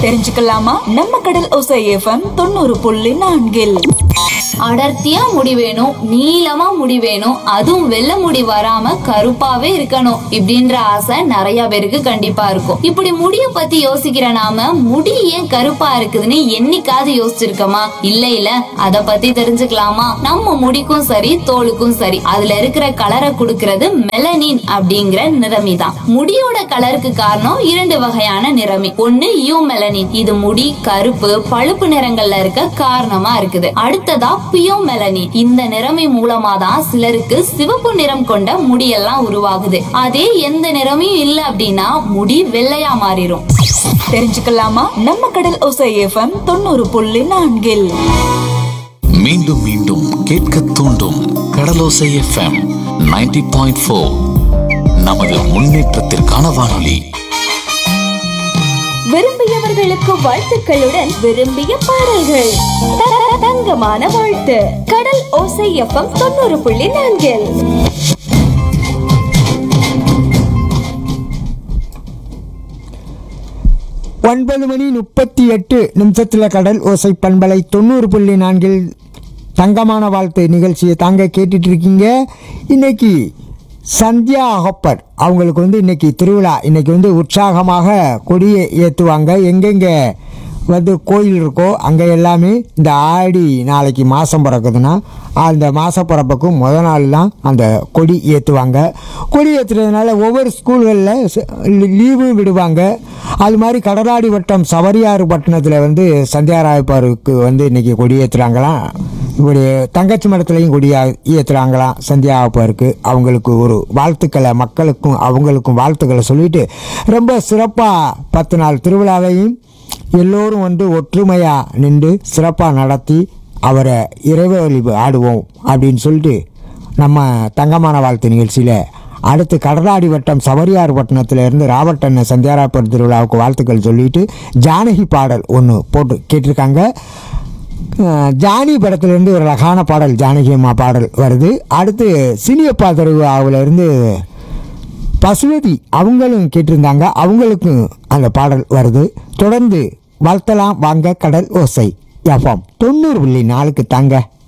தெரிஞ்சுக்கலாமா நம்ம கடல் ஒசை எஃப்எம் தொண்ணூறு புள்ளி நான்கில் அடர்த்தியா முடி வேணும் நீளமா முடி வேணும் அதுவும் வெள்ளை முடி வராம கருப்பாவே இருக்கணும் இப்படின்ற ஆசை நிறைய பேருக்கு கண்டிப்பா இருக்கும் இப்படி முடிய பத்தி யோசிக்கிற நாம முடி ஏன் கருப்பா இருக்குதுன்னு என்னைக்காவது யோசிச்சிருக்கோமா இல்ல இல்ல அத பத்தி தெரிஞ்சுக்கலாமா நம்ம முடிக்கும் சரி தோலுக்கும் சரி அதுல இருக்கிற கலரை கொடுக்கறது மெலனின் அப்படிங்கிற நிறமி தான் முடியோட கலருக்கு காரணம் இரண்டு வகையான நிறமி ஒண்ணு யூ மெலனின் இது முடி கருப்பு பழுப்பு நிறங்கள்ல இருக்க காரணமா இருக்குது அடுத்ததா பியோ மெலனின் இந்த நிறமி மூலமா தான் சிலருக்கு சிவப்பு நிறம் கொண்ட முடியெல்லாம் உருவாகுது அதே எந்த நிறமையும் இல்ல அப்படின்னா முடி வெள்ளையா மாறிடும் தெரிஞ்சுக்கலாமா நம்ம கடல் ஒசை எஃப்எம் தொண்ணூறு புள்ளி நான்கில் மீண்டும் மீண்டும் கேட்க தூண்டும் கடலோசை எஃப்எம் 90.4 பாயிண்ட் ஃபோர் நமது முன்னேற்றத்திற்கான வானொலி விரும்பியவர்களுக்கு வாழ்த்துக்களுடன் விரும்பிய பாடல்கள் த- த- தங்கமான வாழ்த்து கடல் ஓசை எஃப்எம் தொண்ணூறு புள்ளி நான்கில் ஒன்பது மணி முப்பத்தி எட்டு நிமிஷத்தில் கடல் ஓசை பண்பலை தொண்ணூறு புள்ளி நான்கில் தங்கமான வாழ்த்து நிகழ்ச்சியை தாங்க கேட்டுட்டு இருக்கீங்க இன்னைக்கு சந்தியா அகப்பர் அவங்களுக்கு வந்து இன்னைக்கு திருவிழா இன்னைக்கு வந்து உற்சாகமாக கொடியை ஏற்றுவாங்க எங்கெங்கே வந்து கோயில் இருக்கோ அங்கே எல்லாமே இந்த ஆடி நாளைக்கு மாதம் பிறக்குதுன்னா அந்த மாத பிறப்புக்கும் முத நாள் தான் அந்த கொடி ஏற்றுவாங்க கொடி ஏற்றுறதுனால ஒவ்வொரு ஸ்கூல்களில் லீவும் விடுவாங்க அது மாதிரி கடலாடி வட்டம் சவரியாறு பட்டணத்தில் வந்து சந்தியாராயப்பாருக்கு வந்து இன்றைக்கி கொடி ஏற்றுறாங்களாம் இப்படி தங்கச்சி மடத்துலையும் கொடி ஏற்றுறாங்களாம் சந்தியாப்பாருக்கு அவங்களுக்கு ஒரு வாழ்த்துக்களை மக்களுக்கும் அவங்களுக்கும் வாழ்த்துக்களை சொல்லிட்டு ரொம்ப சிறப்பாக பத்து நாள் திருவிழாவையும் எல்லோரும் வந்து ஒற்றுமையாக நின்று சிறப்பாக நடத்தி அவரை இறைவழி ஆடுவோம் அப்படின்னு சொல்லிட்டு நம்ம தங்கமான வாழ்த்து நிகழ்ச்சியில் அடுத்து கடலாடி வட்டம் சவரியார் பட்டணத்துல இருந்து ராவட்டண்ண சந்தியாராப்பர் திருவிழாவுக்கு வாழ்த்துக்கள் சொல்லிட்டு ஜானகி பாடல் ஒன்று போட்டு கேட்டிருக்காங்க அஹ் ஜானி படத்துலேருந்து ஒரு அழகான பாடல் ஜானகி அம்மா பாடல் வருது அடுத்து சினியப்பா தெருவாவிலேருந்து பசுவதி அவங்களும் கேட்டிருந்தாங்க அவங்களுக்கும் அந்த பாடல் வருது தொடர்ந்து வாழ்த்தலாம் வாங்க கடல் ஓசை எஃப்எம் தொண்ணூறு புள்ளி நாலுக்கு தாங்க